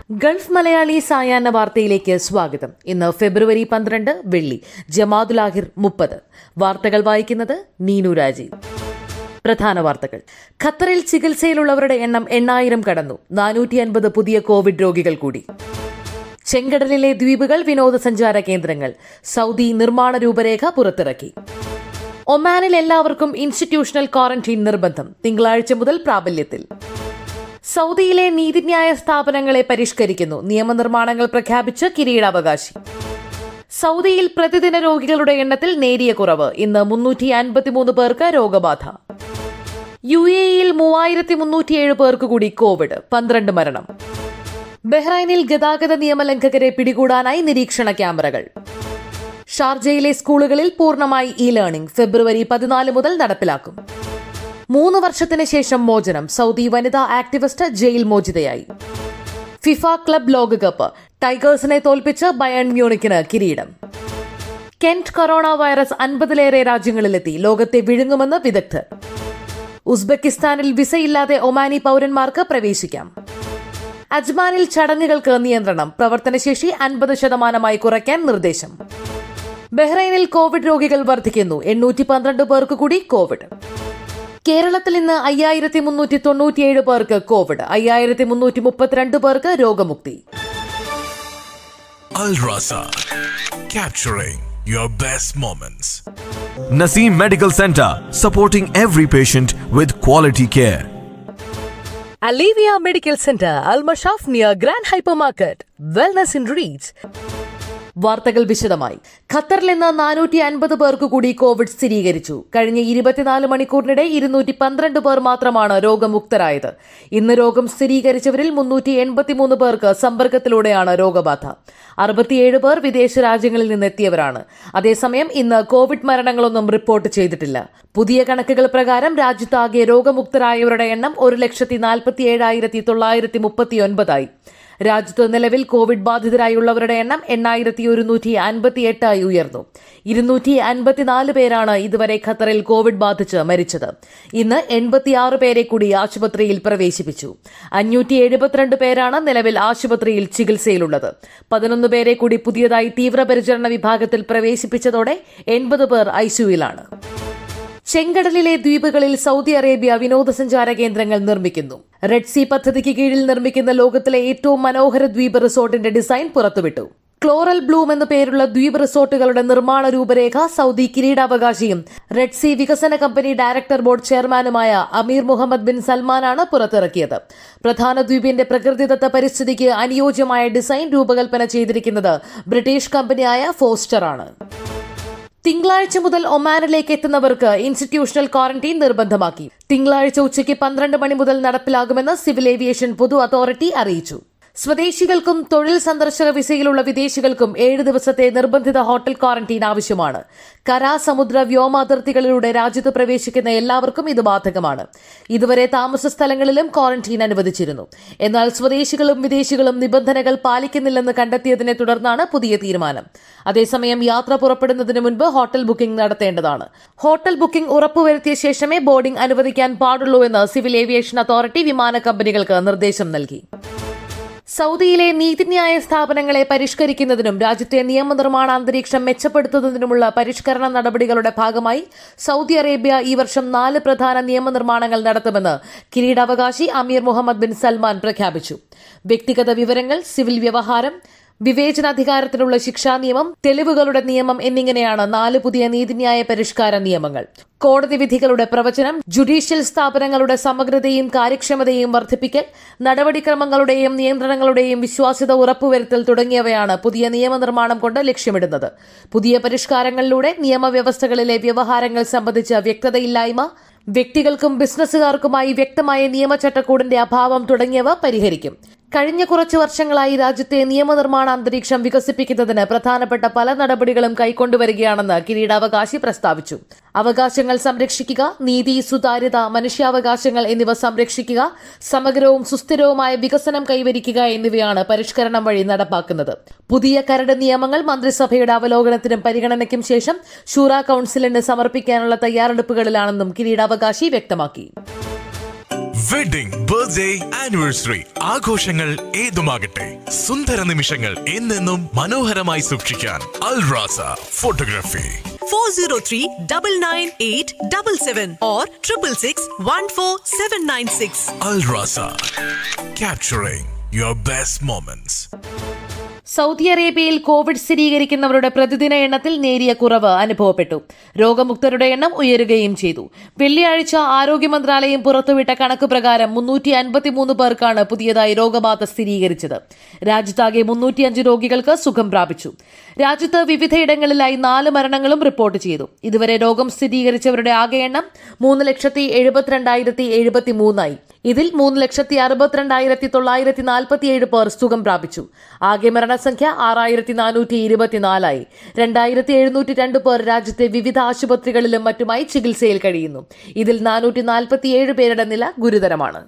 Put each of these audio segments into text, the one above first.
Gulf Malayali സായാഹ്ന വാർത്തയിലേക്ക് സ്വാഗതം ഇന്ന് ഫെബ്രുവരി പന്ത്രണ്ട് വെള്ളി ജമാദുലാഹിർ മുപ്പത് വാർത്തകൾ വായിക്കുന്നത് നീനു രാജീവ് പ്രധാന വാർത്തകൾ ഖത്തറിൽ ചികിത്സയിലുള്ളവരുടെ എണ്ണം എണ്ണായിരം കടന്നു നാനൂറ്റി അൻപത് പുതിയ കോവിഡ് രോഗികൾ കൂടി ചെങ്കടലിലെ ദ്വീപുകൾ വിനോദസഞ്ചാര കേന്ദ്രങ്ങൾ സൗദി നിർമ്മാണ രൂപരേഖ പുറത്തിറക്കി ഒമാനിൽ എല്ലാവർക്കും ഇൻസ്റ്റിറ്റ്യൂഷണൽ ക്വാറന്റീൻ നിർബന്ധം തിങ്കളാഴ്ച മുതൽ പ്രാബല്യത്തിൽ സൗദിയിലെ നീതിന്യായ സ്ഥാപനങ്ങളെ പരിഷ്കരിക്കുന്നു നിയമനിർമ്മാണങ്ങൾ പ്രഖ്യാപിച്ച് കിരീടാവകാശി സൗദിയിൽ പ്രതിദിന രോഗികളുടെ എണ്ണത്തിൽ നേരിയ കുറവ് ഇന്ന് മുന്നൂറ്റി അൻപത്തിമൂന്ന് പേർക്ക് രോഗബാധ യു എയിൽ മൂവായിരത്തി മുന്നൂറ്റിയേഴ് പേർക്ക് കൂടി കോവിഡ് പന്ത്രണ്ട് മരണം ബഹ്റൈനിൽ ഗതാഗത നിയമലംഘകരെ പിടികൂടാനായി നിരീക്ഷണ ക്യാമറകൾ ഷാർജയിലെ സ്കൂളുകളിൽ പൂർണ്ണമായി ഇ ലേണിംഗ് ഫെബ്രുവരി പതിനാല് മുതൽ നടപ്പിലാക്കും മൂന്ന് വർഷത്തിന് ശേഷം മോചനം സൗദി വനിതാ ആക്ടിവിസ്റ്റ് ജയിൽ മോചിതയായി ഫിഫ ക്ലബ് ലോകകപ്പ് ടൈഗേഴ്സിനെ തോൽപ്പിച്ച് ബയൺ മ്യൂണിക്കിന് കിരീടം കെന്റ് കൊറോണ വൈറസ് അൻപതിലേറെ രാജ്യങ്ങളിലെത്തി ലോകത്തെ വിഴുങ്ങുമെന്ന് വിദഗ്ധർ ഉസ്ബെക്കിസ്ഥാനിൽ വിസയില്ലാതെ ഒമാനി പൌരന്മാർക്ക് പ്രവേശിക്കാം അജ്മാനിൽ ചടങ്ങുകൾക്ക് നിയന്ത്രണം പ്രവർത്തനശേഷി അൻപത് ശതമാനമായി കുറയ്ക്കാൻ നിർദ്ദേശം ബഹ്റൈനിൽ കോവിഡ് രോഗികൾ വർദ്ധിക്കുന്നു എണ്ണൂറ്റി പന്ത്രണ്ട് പേർക്ക് കൂടി കോവിഡ് കേരളത്തിൽ ഇന്ന് അയ്യായിരത്തി മുന്നൂറ്റി തൊണ്ണൂറ്റിയേഴ് പേർക്ക് കോവിഡ് അയ്യായിരത്തി മുന്നൂറ്റി മുപ്പത്തിരണ്ട് പേർക്ക് രോഗമുക്തി Al Rasa, capturing your best moments. Naseem Medical Center, supporting every patient with quality care. Alivia medical centre Al Mashaf near Grand hyper market wellness in reach വാർത്തകൾ വിശദമായി ഖത്തറിൽ ഇന്ന് നാനൂറ്റി അൻപത് പേർക്ക് കൂടി കോവിഡ് സ്ഥിരീകരിച്ചു കഴിഞ്ഞ ഇരുപത്തിനാല് മണിക്കൂറിനിടെ ഇരുന്നൂറ്റി പന്ത്രണ്ട് പേർ മാത്രമാണ് രോഗമുക്തരായത് ഇന്ന് രോഗം സ്ഥിരീകരിച്ചവരിൽ മുന്നൂറ്റി എൺപത്തിമൂന്ന് പേർക്ക് സമ്പർക്കത്തിലൂടെയാണ് രോഗബാധ അറുപത്തിയേഴ് പേർ വിദേശ രാജ്യങ്ങളിൽ നിന്നെത്തിയവരാണ് അതേസമയം ഇന്ന് കോവിഡ് മരണങ്ങളൊന്നും റിപ്പോർട്ട് ചെയ്തിട്ടില്ല പുതിയ കണക്കുകൾ പ്രകാരം രാജ്യത്താകെ രോഗമുക്തരായവരുടെ എണ്ണം ഒരു ലക്ഷത്തി നാൽപ്പത്തിയേഴായിരത്തി തൊള്ളായിരത്തി മുപ്പത്തിയൊൻപതായി രാജ്യത്ത് നിലവിൽ കോവിഡ് ബാധിതരായുള്ളവരുടെ എണ്ണം എണ്ണായിരത്തി ഒരുന്നൂറ്റി അൻപത്തിയെട്ടായി ഉയർന്നു ഇരുന്നൂറ്റി അൻപത്തിനാല് പേരാണ് ഇതുവരെ ഖത്തറിൽ കോവിഡ് ബാധിച്ച് മരിച്ചത് ഇന്ന് എൺപത്തിയാറ് പേരെ കൂടി ആശുപത്രിയിൽ പ്രവേശിപ്പിച്ചു അഞ്ഞൂറ്റി എഴുപത്തിരണ്ട് പേരാണ് നിലവിൽ ആശുപത്രിയിൽ ചികിത്സയിലുള്ളത് പതിനൊന്ന് പേരെ കൂടി പുതിയതായി തീവ്രപരിചരണ വിഭാഗത്തിൽ പ്രവേശിപ്പിച്ചതോടെ എൺപത് പേർ ഐസിയുയിലാണ് ചെങ്കടലിലെ ദ്വീപുകളിൽ സൗദി അറേബ്യ വിനോദസഞ്ചാര കേന്ദ്രങ്ങൾ നിർമ്മിക്കുന്നു റെഡ് സീ പദ്ധതിക്ക് കീഴിൽ നിർമ്മിക്കുന്ന ലോകത്തിലെ ഏറ്റവും മനോഹര ദ്വീപ് റിസോർട്ടിന്റെ ഡിസൈൻ പുറത്തുവിട്ടു ക്ലോറൽ ബ്ലൂം എന്നു പേരുള്ള ദ്വീപ് റിസോർട്ടുകളുടെ നിർമ്മാണ രൂപരേഖ സൗദി കിരീടാവകാശിയും റെഡ് സീ വികസന കമ്പനി ഡയറക്ടർ ബോർഡ് ചെയർമാനുമായ അമീർ മുഹമ്മദ് ബിൻ സൽമാനാണ് പുറത്തിറക്കിയത് പ്രധാന ദ്വീപിന്റെ പ്രകൃതിദത്ത പരിസ്ഥിതിക്ക് അനുയോജ്യമായ ഡിസൈൻ രൂപകൽപ്പന ചെയ്തിരിക്കുന്നത് ബ്രിട്ടീഷ് കമ്പനിയായ ഫോസ്റ്റർ ആണ് തിങ്കളാഴ്ച മുതൽ ഒമാനിലേക്ക് എത്തുന്നവർക്ക് ഇൻസ്റ്റിറ്റ്യൂഷണൽ ക്വാറന്റീൻ നിർബന്ധമാക്കി തിങ്കളാഴ്ച ഉച്ചയ്ക്ക് പന്ത്രണ്ട് മണി മുതൽ നടപ്പിലാകുമെന്ന് സിവിൽ ഏവിയേഷൻ പൊതു അതോറിറ്റി അറിയിച്ചു സ്വദേശികൾക്കും തൊഴിൽ സന്ദർശക വിസയിലുള്ള വിദേശികൾക്കും ഏഴ് ദിവസത്തെ നിർബന്ധിത ഹോട്ടൽ ക്വാറന്റീൻ ആവശ്യമാണ് കര സമുദ്ര വ്യോമ അതിർത്തികളിലൂടെ രാജ്യത്ത് പ്രവേശിക്കുന്ന എല്ലാവർക്കും ഇത് ബാധകമാണ് ഇതുവരെ താമസ സ്ഥലങ്ങളിലും ക്വാറന്റീൻ അനുവദിച്ചിരുന്നു എന്നാൽ സ്വദേശികളും വിദേശികളും നിബന്ധനകൾ പാലിക്കുന്നില്ലെന്ന് കണ്ടെത്തിയതിനെ തുടർന്നാണ് പുതിയ തീരുമാനം അതേസമയം യാത്ര പുറപ്പെടുന്നതിന് മുൻപ് ഹോട്ടൽ ബുക്കിംഗ് നടത്തേണ്ടതാണ് ഹോട്ടൽ ബുക്കിംഗ് ഉറപ്പുവരുത്തിയ ശേഷമേ ബോർഡിംഗ് അനുവദിക്കാൻ പാടുള്ളൂ എന്ന് സിവിൽ ഏവിയേഷൻ അതോറിറ്റി വിമാന കമ്പനികൾക്ക് നിർദ്ദേശം നൽകി സൗദിയിലെ നീതിന്യായ സ്ഥാപനങ്ങളെ പരിഷ്കരിക്കുന്നതിനും രാജ്യത്തെ നിയമനിർമ്മാണ അന്തരീക്ഷം മെച്ചപ്പെടുത്തുന്നതിനുമുള്ള പരിഷ്കരണ നടപടികളുടെ ഭാഗമായി സൗദി അറേബ്യ ഈ വർഷം നാല് പ്രധാന നിയമനിർമ്മാണങ്ങൾ നടത്തുമെന്ന് കിരീടാവകാശി അമീർ മുഹമ്മദ് ബിൻ സൽമാൻ പ്രഖ്യാപിച്ചു വ്യക്തിഗത വിവരങ്ങൾ സിവിൽ വ്യവഹാരം വിവേചനാധികാരത്തിനുള്ള ശിക്ഷാ നിയമം തെളിവുകളുടെ നിയമം എന്നിങ്ങനെയാണ് നാല് പുതിയ നീതിന്യായ പരിഷ്കാര നിയമങ്ങൾ കോടതി വിധികളുടെ പ്രവചനം ജുഡീഷ്യൽ സ്ഥാപനങ്ങളുടെ സമഗ്രതയും കാര്യക്ഷമതയും വർദ്ധിപ്പിക്കൽ നടപടിക്രമങ്ങളുടെയും നിയന്ത്രണങ്ങളുടെയും വിശ്വാസ്യത ഉറപ്പുവരുത്തൽ തുടങ്ങിയവയാണ് പുതിയ നിയമനിർമ്മാണം കൊണ്ട് ലക്ഷ്യമിടുന്നത് പുതിയ പരിഷ്കാരങ്ങളിലൂടെ നിയമവ്യവസ്ഥകളിലെ വ്യവഹാരങ്ങൾ സംബന്ധിച്ച വ്യക്തതയില്ലായ്മ വ്യക്തികൾക്കും ബിസിനസ്സുകാർക്കുമായി വ്യക്തമായ നിയമചട്ടക്കൂടിന്റെ അഭാവം തുടങ്ങിയവ പരിഹരിക്കും കഴിഞ്ഞ കുറച്ചു വർഷങ്ങളായി രാജ്യത്തെ നിയമനിർമ്മാണ അന്തരീക്ഷം വികസിപ്പിക്കുന്നതിന് പ്രധാനപ്പെട്ട പല നടപടികളും കൈക്കൊണ്ടുവരികയാണെന്ന് കിരീടാവകാശി പ്രസ്താവിച്ചു അവകാശങ്ങൾ സംരക്ഷിക്കുക നീതി സുതാര്യത മനുഷ്യാവകാശങ്ങൾ എന്നിവ സംരക്ഷിക്കുക സമഗ്രവും സുസ്ഥിരവുമായ വികസനം കൈവരിക്കുക എന്നിവയാണ് പരിഷ്കരണം വഴി നടപ്പാക്കുന്നത് പുതിയ കരട് നിയമങ്ങൾ മന്ത്രിസഭയുടെ അവലോകനത്തിനും പരിഗണനയ്ക്കും ശേഷം ഷൂറ കൌൺസിലിന് സമർപ്പിക്കാനുള്ള തയ്യാറെടുപ്പുകളിലാണെന്നും കിരീടാവകാശി വ്യക്തമാക്കി വെഡിംഗ് ബർത്ത്ഡേ ആനിവേഴ്സറി ആഘോഷങ്ങൾ ഏതുമാകട്ടെ സുന്ദര നിമിഷങ്ങൾ എന്നെന്നും മനോഹരമായി സൂക്ഷിക്കാൻ Al Rasa photography 403 998 77 or 666 14796. Al Rasa capturing your best moments Saudi Arabia COVID സ്ഥിരീകരിക്കുന്നവരുടെ പ്രതിദിന എണ്ണത്തിൽ നേരിയ കുറവ് അനുഭവപ്പെട്ടു രോഗമുക്തരുടെ എണ്ണം ഉയരുകയും ചെയ്തു വെള്ളിയാഴ്ച ആരോഗ്യ മന്ത്രാലയം പുറത്തുവിട്ട കണക്ക് പ്രകാരം മുന്നൂറ്റി അൻപത്തിമൂന്ന് പേർക്കാണ് പുതിയതായി രോഗബാധ സ്ഥിരീകരിച്ചത് രാജ്യത്താകെ മുന്നൂറ്റിയഞ്ച് രോഗികൾക്ക് സുഖം പ്രാപിച്ചു രാജ്യത്ത് വിവിധയിടങ്ങളിലായി നാല് മരണങ്ങളും റിപ്പോർട്ട് ചെയ്തു ഇതുവരെ രോഗം സ്ഥിരീകരിച്ചവരുടെ ആകെ എണ്ണം മൂന്ന് ലക്ഷത്തി എഴുപത്തിരണ്ടായിരത്തി എഴുപത്തി മൂന്നായി ഇതിൽ മൂന്ന് ലക്ഷത്തി അറുപത്തിരണ്ടായിരത്തി തൊള്ളായിരത്തി നാൽപ്പത്തിയേഴ് പേർ സുഖം പ്രാപിച്ചു ആകെ മരണസംഖ്യ ആറായിരത്തി നാനൂറ്റി ഇരുപത്തിനാലായി രണ്ടായിരത്തി എഴുന്നൂറ്റി രണ്ട് പേർ രാജ്യത്തെ വിവിധ ആശുപത്രികളിലും മറ്റുമായി ചികിത്സയിൽ കഴിയുന്നു ഇതിൽ നാനൂറ്റി നാൽപ്പത്തിയേഴ് പേരുടെ നില ഗുരുതരമാണ്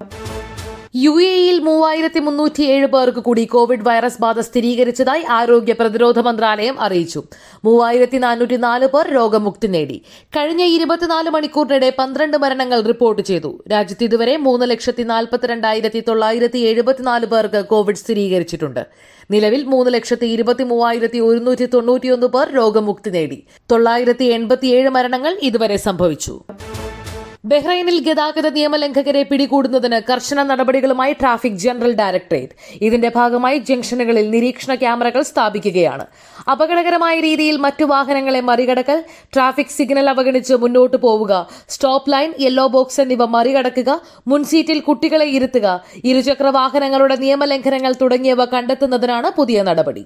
യു എയിൽ മൂവായിരത്തി മുന്നൂറ്റിയേഴ് പേർക്ക് കൂടി കോവിഡ് വൈറസ് ബാധ സ്ഥിരീകരിച്ചതായി ആരോഗ്യ പ്രതിരോധ മന്ത്രാലയം അറിയിച്ചു മൂവായിരത്തി നാനൂറ്റി നാല് പേർ രോഗമുക്തി നേടി കഴിഞ്ഞ ഇരുപത്തിനാല് മണിക്കൂറിനിടെ പന്ത്രണ്ട് മരണങ്ങൾ റിപ്പോർട്ട് ചെയ്തു രാജ്യത്ത് ഇതുവരെ മൂന്ന് ലക്ഷത്തി നാൽപ്പത്തിരണ്ടായിരത്തി തൊള്ളായിരത്തി എഴുപത്തിനാല് പേർക്ക് കോവിഡ് സ്ഥിരീകരിച്ചിട്ടുണ്ട് നിലവിൽ മൂന്ന് ലക്ഷത്തി ഇരുപത്തി മൂവായിരത്തി ഒരുന്നൂറ്റി തൊണ്ണൂറ്റിയൊന്ന് പേർ രോഗമുക്തി നേടി തൊള്ളായിരത്തി എൺപത്തിയേഴ് മരണങ്ങൾ ഇതുവരെ സംഭവിച്ചു ബഹ്റൈനിൽ ഗതാഗത നിയമലംഘകരെ പിടികൂടുന്നതിന് കർശന നടപടികളുമായി ട്രാഫിക് ജനറൽ ഡയറക്ടറേറ്റ് ഇതിന്റെ ഭാഗമായി ജംഗ്ഷനുകളിൽ നിരീക്ഷണ ക്യാമറകൾ സ്ഥാപിക്കുകയാണ് അപകടകരമായ രീതിയിൽ മറ്റു വാഹനങ്ങളെ മറികടക്കൽ ട്രാഫിക് സിഗ്നൽ അവഗണിച്ച് മുന്നോട്ടു പോവുക സ്റ്റോപ്പ് ലൈൻ യെല്ലോ ബോക്സ് എന്നിവ മറികടക്കുക മുൻസീറ്റിൽ കുട്ടികളെ ഇരുത്തുക ഇരുചക്ര വാഹനങ്ങളുടെ നിയമലംഘനങ്ങൾ തുടങ്ങിയവ കണ്ടെത്തുന്നതിനാണ് പുതിയ നടപടി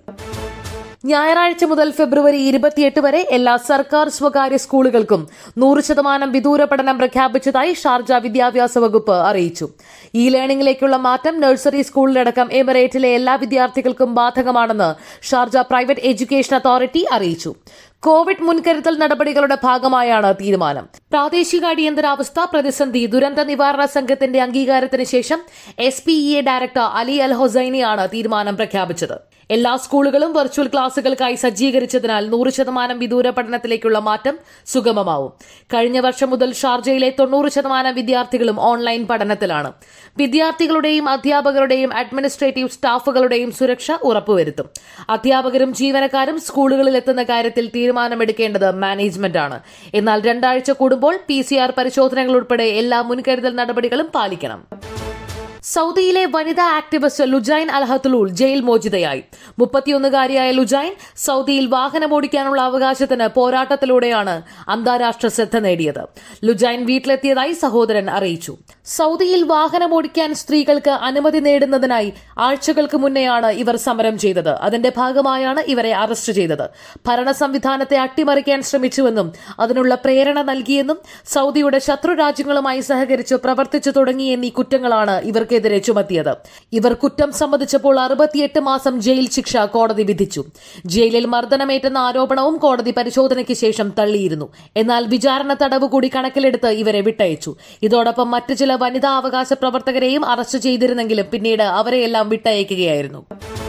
ഞായറാഴ്ച മുതൽ ഫെബ്രുവരി ഇരുപത്തിയെട്ട് വരെ എല്ലാ സർക്കാർ സ്വകാര്യ സ്കൂളുകൾക്കും നൂറ് ശതമാനം വിദൂര പഠനം പ്രഖ്യാപിച്ചതായി ഷാർജ വിദ്യാഭ്യാസ വകുപ്പ് അറിയിച്ചു ഇ ലേണിംഗിലേക്കുള്ള മാറ്റം നഴ്സറി സ്കൂളിലടക്കം എമിറേറ്റിലെ എല്ലാ വിദ്യാർത്ഥികൾക്കും ബാധകമാണെന്ന് ഷാർജ പ്രൈവറ്റ് എഡ്യൂക്കേഷൻ അതോറിറ്റി അറിയിച്ചു കോവിഡ് മുൻകരുതൽ നടപടികളുടെ ഭാഗമായാണ് തീരുമാനം പ്രാദേശിക അടിയന്തരാവസ്ഥ പ്രതിസന്ധി ദുരന്ത നിവാരണ സംഘത്തിന്റെ അംഗീകാരത്തിന് ശേഷം S P E A director Ali Al ഹൊസൈനിയാണ് തീരുമാനം പ്രഖ്യാപിച്ചത് എല്ലാ സ്കൂളുകളും വെർച്വൽ ക്ലാസുകൾക്കായി സജ്ജീകരിച്ചതിനാൽ നൂറ് ശതമാനം വിദൂര പഠനത്തിലേക്കുള്ള മാറ്റം സുഗമമാവും കഴിഞ്ഞ വർഷം മുതൽ ഷാർജയിലെ തൊണ്ണൂറ് ശതമാനം വിദ്യാർത്ഥികളും ഓൺലൈൻ പഠനത്തിലാണ് വിദ്യാർത്ഥികളുടെയും അധ്യാപകരുടെയും അഡ്മിനിസ്ട്രേറ്റീവ് സ്റ്റാഫുകളുടെയും സുരക്ഷ ഉറപ്പുവരുത്തും അധ്യാപകരും ജീവനക്കാരും സ്കൂളുകളിൽ എത്തുന്ന കാര്യത്തിൽ തീരുമാനമെടുക്കേണ്ടത് മാനേജ്മെന്റാണ് എന്നാൽ രണ്ടാഴ്ച കൂടുമ്പോൾ പി സി ആർ പരിശോധനകൾ ഉൾപ്പെടെ എല്ലാ മുൻകരുതൽ നടപടികളും പാലിക്കണം സൗദിയിലെ വനിതാ ആക്ടിവിസ്റ്റ് ലുജൈൻ അൽഹത്തുലൂൾ ജയിൽ മോചിതയായി മുപ്പത്തിയൊന്നുകാരിയായ ലുജൈൻ സൗദിയിൽ വാഹനമോടിക്കാനുള്ള അവകാശത്തിന് പോരാട്ടത്തിലൂടെയാണ് അന്താരാഷ്ട്ര ശ്രദ്ധ നേടിയത് ലുജൈൻ വീട്ടിലെത്തിയതായി സഹോദരൻ അറിയിച്ചു സൗദിയിൽ വാഹനമോടിക്കാൻ സ്ത്രീകൾക്ക് അനുമതി നേടുന്നതിനായി ആഴ്ചകൾക്ക് മുന്നെയാണ് ഇവർ സമരം ചെയ്തത് അതിന്റെ ഭാഗമായാണ് ഇവരെ അറസ്റ്റ് ചെയ്തത് ഭരണ സംവിധാനത്തെ അട്ടിമറിക്കാൻ ശ്രമിച്ചുവെന്നും അതിനുള്ള പ്രേരണ നൽകിയെന്നും സൗദിയുടെ ശത്രു രാജ്യങ്ങളുമായി സഹകരിച്ച് പ്രവർത്തിച്ചു തുടങ്ങിയെന്നീ കുറ്റങ്ങളാണ് ഇവർക്കെതിരെ ചുമത്തിയത് ഇവർ കുറ്റം സമ്മതിച്ചപ്പോൾ അറുപത്തിയെട്ട് മാസം ജയിൽ ശിക്ഷ കോടതി വിധിച്ചു ജയിലിൽ മർദ്ദനമേറ്റെന്ന ആരോപണവും കോടതി പരിശോധനയ്ക്ക് ശേഷം തള്ളിയിരുന്നു എന്നാൽ വിചാരണ തടവ് കൂടി കണക്കിലെടുത്ത് ഇവരെ വിട്ടയച്ചു ഇതോടൊപ്പം മറ്റു ചില വനിതാ അവകാശ പ്രവർത്തകരെയും അറസ്റ്റ് ചെയ്തിരുന്നെങ്കിലും പിന്നീട് അവരെയെല്ലാം വിട്ടയക്കുകയായിരുന്നു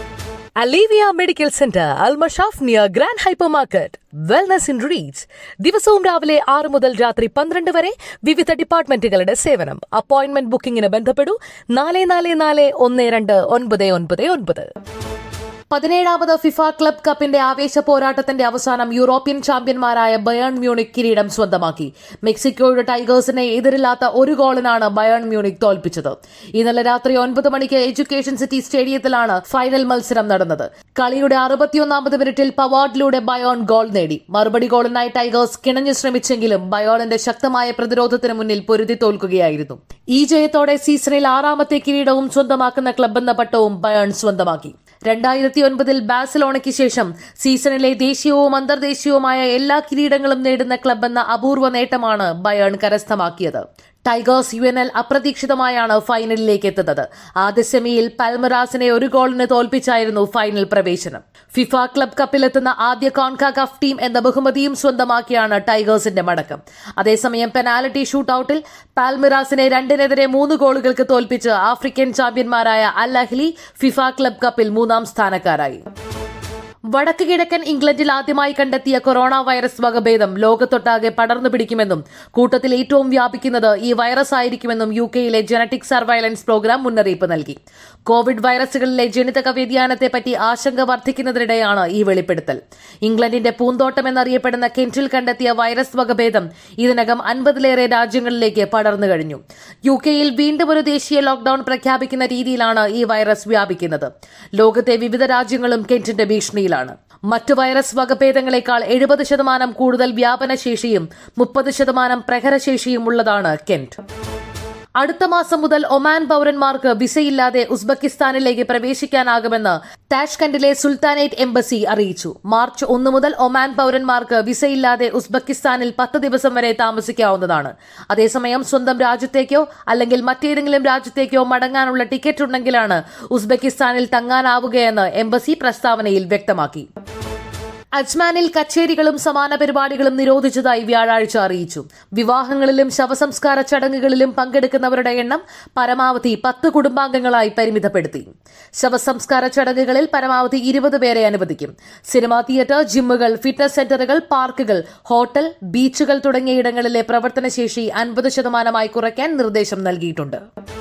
Alivia medical centre Al Mashaf near Grand hyper market wellness in reach ദിവസവും രാവിലെ ആറ് മുതൽ രാത്രി പന്ത്രണ്ട് വരെ വിവിധ ഡിപ്പാർട്ട്മെന്റുകളുടെ സേവനം അപ്പോയിന്റ്മെന്റ് ബുക്കിംഗിന് ബന്ധപ്പെടൂ നാല് നാല് നാല് ഒന്ന് രണ്ട് ഒൻപത് ഒൻപത് ഒൻപത് പതിനേഴാമത് ഫിഫ ക്ലബ് കപ്പിന്റെ ആവേശ പോരാട്ടത്തിന്റെ അവസാനം യൂറോപ്യൻ ചാമ്പ്യന്മാരായ ബയേൺ മ്യൂണിക് കിരീടം സ്വന്തമാക്കി മെക്സിക്കോയുടെ ടൈഗേഴ്സിനെ എതിരില്ലാത്ത ഒരു ഗോളിനാണ് ബയേൺ മ്യൂണിക് തോൽപ്പിച്ചത് ഇന്നലെ രാത്രി ഒൻപത് മണിക്ക് എഡ്യൂക്കേഷൻ സിറ്റി സ്റ്റേഡിയത്തിലാണ് ഫൈനൽ മത്സരം നടന്നത് കളിയുടെ അറുപത്തിയൊന്നാമത് മിനിറ്റിൽ പവാർഡിലൂടെ ബയോൺ ഗോൾ നേടി മറുപടി ഗോളിനായി ടൈഗേഴ്സ് കിണഞ്ഞു ശ്രമിച്ചെങ്കിലും ബയോണിന്റെ ശക്തമായ പ്രതിരോധത്തിന് മുന്നിൽ പൊരുതി തോൽക്കുകയായിരുന്നു ഈ ജയത്തോടെ സീസണിൽ ആറാമത്തെ കിരീടവും സ്വന്തമാക്കുന്ന ക്ലബെന്ന പട്ടവും ബയോൺ സ്വന്തമാക്കി രണ്ടായിരത്തി ഒൻപതിൽ ബാഴ്സലോണയ്ക്ക് ശേഷം സീസണിലെ ദേശീയവും അന്തർദേശീയവുമായ എല്ലാ കിരീടങ്ങളും നേടുന്ന ക്ലബെന്ന അപൂർവ നേട്ടമാണ് ബയേൺ കരസ്ഥമാക്കിയത് ടൈഗേഴ്സ് യു എൻ എൽ അപ്രതീക്ഷിതമായാണ് ഫൈനലിലേക്ക് എത്തുന്നത് ആദ്യ സെമിയിൽ പൽമറാസിനെ ഒരു ഗോളിന് തോൽപ്പിച്ചായിരുന്നു ഫൈനൽ പ്രവേശനം ഫിഫ ക്ലബ് കപ്പിലെത്തുന്ന ആദ്യ കോൺകാകഫ് ടീം എന്ന ബഹുമതിയും സ്വന്തമാക്കിയാണ് ടൈഗേഴ്സിന്റെ മടക്കം അതേസമയം പെനാൽറ്റി ഷൂട്ടൌട്ടിൽ പാൽമിറാസിനെ രണ്ടിനെതിരെ മൂന്ന് ഗോളുകൾക്ക് തോൽപ്പിച്ച് ആഫ്രിക്കൻ ചാമ്പ്യന്മാരായ അൽ അഹ്ലി ഫിഫ ക്ലബ് കപ്പിൽ മൂന്നാം സ്ഥാനക്കാരായി വടക്ക് കിഴക്കൻ ഇംഗ്ലണ്ടിൽ ആദ്യമായി കണ്ടെത്തിയ കൊറോണ വൈറസ് വകഭേദം ലോകത്തൊട്ടാകെ പടർന്നു പിടിക്കുമെന്നും കൂട്ടത്തിൽ ഏറ്റവും വ്യാപിക്കുന്നത് ഈ വൈറസ് ആയിരിക്കുമെന്നും യു കെയിലെ ജനറ്റിക് സർവൈലൻസ് പ്രോഗ്രാം മുന്നറിയിപ്പ് നൽകി കോവിഡ് വൈറസുകളിലെ ജനിതക വ്യതിയാനത്തെപ്പറ്റി ആശങ്ക വർദ്ധിക്കുന്നതിനിടെയാണ് ഈ വെളിപ്പെടുത്തൽ ഇംഗ്ലണ്ടിന്റെ പൂന്തോട്ടം എന്നറിയപ്പെടുന്ന കെന്റിൽ കണ്ടെത്തിയ വൈറസ് വകഭേദം ഇതിനകം അൻപതിലേറെ രാജ്യങ്ങളിലേക്ക് പടർന്നു കഴിഞ്ഞു യു കെയിൽ വീണ്ടും ഒരു ദേശീയ ലോക്ഡൌൺ പ്രഖ്യാപിക്കുന്ന രീതിയിലാണ് ഈ വൈറസ് വ്യാപിക്കുന്നത് ലോകത്തെ വിവിധ രാജ്യങ്ങളും കെന്റിന്റെ ഭീഷണിയിലാണ് മറ്റു വൈറസ് വകഭേദങ്ങളെക്കാൾ എഴുപത് ശതമാനം കൂടുതൽ വ്യാപനശേഷിയും മുപ്പത് ശതമാനം പ്രഹരശേഷിയും ഉള്ളതാണ് കെന്റ് അടുത്ത മാസം മുതൽ ഒമാൻ പൌരന്മാർക്ക് വിസയില്ലാതെ ഉസ്ബെക്കിസ്ഥാനിലേക്ക് പ്രവേശിക്കാനാകുമെന്ന് താഷ്കണ്ടിലെ സുൽത്താനേറ്റ് എംബസി അറിയിച്ചു മാർച്ച് ഒന്ന് മുതൽ ഒമാൻ പൌരന്മാർക്ക് വിസയില്ലാതെ ഉസ്ബെക്കിസ്ഥാനിൽ പത്ത് ദിവസം വരെ താമസിക്കാവുന്നതാണ് അതേസമയം സ്വന്തം രാജ്യത്തേക്കോ അല്ലെങ്കിൽ മറ്റേതെങ്കിലും രാജ്യത്തേക്കോ മടങ്ങാനുള്ള ടിക്കറ്റ് ഉണ്ടെങ്കിലാണ് ഉസ്ബെക്കിസ്ഥാനിൽ തങ്ങാനാവുകയെന്ന് എംബസി പ്രസ്താവനയിൽ വ്യക്തമാക്കി അജ്മാനിൽ കച്ചേരികളും സമാന പരിപാടികളും നിരോധിച്ചതായി വ്യാഴാഴ്ച അറിയിച്ചു വിവാഹങ്ങളിലും ശവസംസ്കാര ചടങ്ങുകളിലും പങ്കെടുക്കുന്നവരുടെ എണ്ണം പരമാവധി പത്ത് കുടുംബാംഗങ്ങളായി പരിമിതപ്പെടുത്തി ശവസംസ്കാര ചടങ്ങുകളിൽ പരമാവധി ഇരുപത് പേരെ അനുവദിക്കും സിനിമാ തിയേറ്റർ ജിമ്മുകൾ ഫിറ്റ്നസ് സെന്ററുകൾ പാർക്കുകൾ ഹോട്ടൽ ബീച്ചുകൾ തുടങ്ങിയ ഇടങ്ങളിലെ പ്രവർത്തനശേഷി അൻപത് ശതമാനമായി കുറയ്ക്കാൻ നിർദ്ദേശം നൽകിയിട്ടുണ്ട്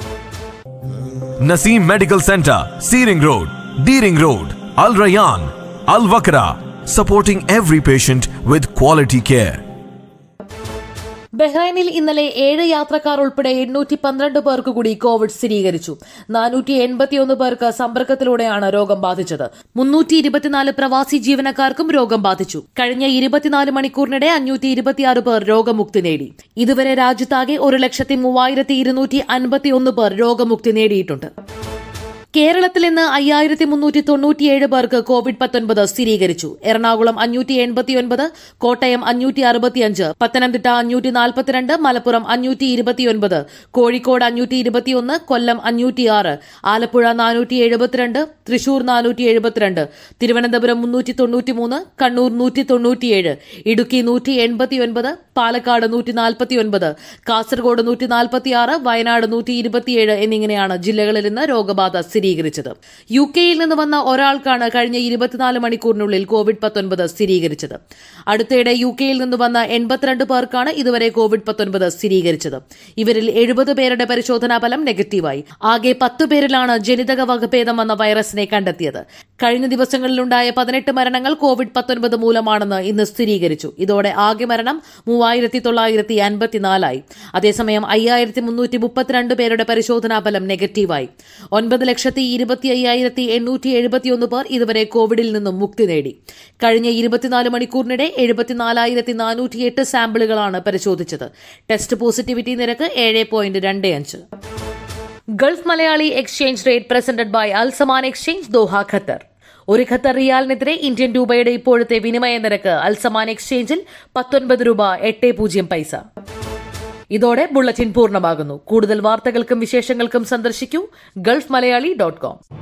Naseem Medical Center, Searing Road, Deering Road, Al Rayyan, Al Wakra, supporting every patient with quality care. ബഹ്റൈനിൽ ഇന്നലെ ഏഴ് യാത്രക്കാർ ഉൾപ്പെടെ എണ്ണൂറ്റി പന്ത്രണ്ട് പേർക്ക് കൂടി കോവിഡ് സ്ഥിരീകരിച്ചു നാനൂറ്റി എൺപത്തിയൊന്ന് പേർക്ക് സമ്പർക്കത്തിലൂടെയാണ് രോഗം ബാധിച്ചത് മുന്നൂറ്റി ഇരുപത്തിനാല് പ്രവാസി ജീവനക്കാർക്കും രോഗം ബാധിച്ചു കഴിഞ്ഞ ഇരുപത്തിനാല് മണിക്കൂറിനിടെ അഞ്ഞൂറ്റി ഇരുപത്തിയാറ് പേർ രോഗമുക്തി നേടി ഇതുവരെ രാജ്യത്താകെ ഒരു ലക്ഷത്തി മൂവായിരത്തി ഇരുന്നൂറ്റി അൻപത്തിയൊന്ന് പേർ രോഗമുക്തി നേടിയിട്ടുണ്ട് കേരളത്തിൽ ഇന്ന് അയ്യായിരത്തി മുന്നൂറ്റി തൊണ്ണൂറ്റിയേഴ് പേർക്ക് കോവിഡ് പത്തൊൻപത് സ്ഥിരീകരിച്ചു എറണാകുളം അഞ്ഞൂറ്റി എൺപത്തിയൊൻപത് കോട്ടയം അഞ്ഞൂറ്റി അറുപത്തിയഞ്ച് പത്തനംതിട്ട അഞ്ഞൂറ്റി നാൽപ്പത്തിരണ്ട് മലപ്പുറം അഞ്ഞൂറ്റി ഇരുപത്തിയൊൻപത് കോഴിക്കോട് അഞ്ഞൂറ്റി ഇരുപത്തിയൊന്ന് കൊല്ലം അഞ്ഞൂറ്റിയാറ് ആലപ്പുഴ നാനൂറ്റി എഴുപത്തിരണ്ട് തൃശൂർ നാനൂറ്റി എഴുപത്തിരണ്ട് തിരുവനന്തപുരം മുന്നൂറ്റി തൊണ്ണൂറ്റിമൂന്ന് കണ്ണൂർ നൂറ്റി തൊണ്ണൂറ്റിയേഴ് ഇടുക്കി നൂറ്റി എൺപത്തിയൊൻപത് പാലക്കാട് നൂറ്റി നാൽപ്പത്തിയൊൻപത് കാസർഗോഡ് നൂറ്റി നാൽപ്പത്തിയാറ് വയനാട് നൂറ്റി ഇരുപത്തിയേഴ് എന്നിങ്ങനെയാണ് ജില്ലകളിൽ ഇന്ന് രോഗബാധ സ്ഥിരീകരിച്ചത് യു കെയിൽ നിന്ന് വന്ന ഒരാൾക്കാണ് കഴിഞ്ഞ ഇരുപത്തിനാല് മണിക്കൂറിനുള്ളിൽ കോവിഡ് പത്തൊൻപത് സ്ഥിരീകരിച്ചത് അടുത്തിടെ യു കെയിൽ നിന്ന് വന്ന എൺപത്തിരണ്ട് പേർക്കാണ് ഇതുവരെ കോവിഡ് പത്തൊൻപത് സ്ഥിരീകരിച്ചത് ഇവരിൽ എഴുപത് പേരുടെ പരിശോധനാ ഫലം നെഗറ്റീവായി ആകെ പത്ത് പേരിലാണ് ജനിതക വകഭേദം വന്ന വൈറസിനെ കണ്ടെത്തിയത് കഴിഞ്ഞ ദിവസങ്ങളിലുണ്ടായ പതിനെട്ട് മരണങ്ങൾ കോവിഡ് പത്തൊൻപത് മൂലമാണെന്ന് ഇന്ന് സ്ഥിരീകരിച്ചു ഇതോടെ ആകെ മരണം മൂവായിരത്തി തൊള്ളായിരത്തി അൻപത്തിനാലായി അതേസമയം അയ്യായിരത്തി മുന്നൂറ്റി മുപ്പത്തിരണ്ട് പേരുടെ പരിശോധനാ ഫലം നെഗറ്റീവായി ഒൻപത് ലക്ഷത്തി ഇരുപത്തി അയ്യായിരത്തി എണ്ണൂറ്റി എഴുപത്തിയൊന്ന് പേർ ഇതുവരെ കോവിഡിൽ നിന്നും മുക്തി നേടി കഴിഞ്ഞ ഇരുപത്തിനാല് മണിക്കൂറിനിടെ എഴുപത്തിനാലായിരത്തി നാനൂറ്റിയെട്ട് സാമ്പിളുകളാണ് പരിശോധിച്ചത് ടെസ്റ്റ് പോസിറ്റിവിറ്റി നിരക്ക് ഏഴ് പോയിന്റ് രണ്ട് അഞ്ച് Gulf Malayali exchange rate presented by Al Zaman exchange Doha Qatar ഒരു ഖത്തർ റിയാലിനെതിരെ ഇന്ത്യൻ രൂപയുടെ ഇപ്പോഴത്തെ വിനിമയ നിരക്ക് അൽസമാൻ എക്സ്ചേഞ്ചിൽ പത്തൊൻപത് രൂപ എട്ട് പൂജ്യം പൈസ ഇതോടെ ബുള്ളറ്റിൻ പൂർണ്ണമാകുന്നു കൂടുതൽ വാർത്തകൾക്കും വിശേഷങ്ങൾക്കും സന്ദർശിക്കൂ ഗൾഫ് മലയാളി ഡോട്ട് കോം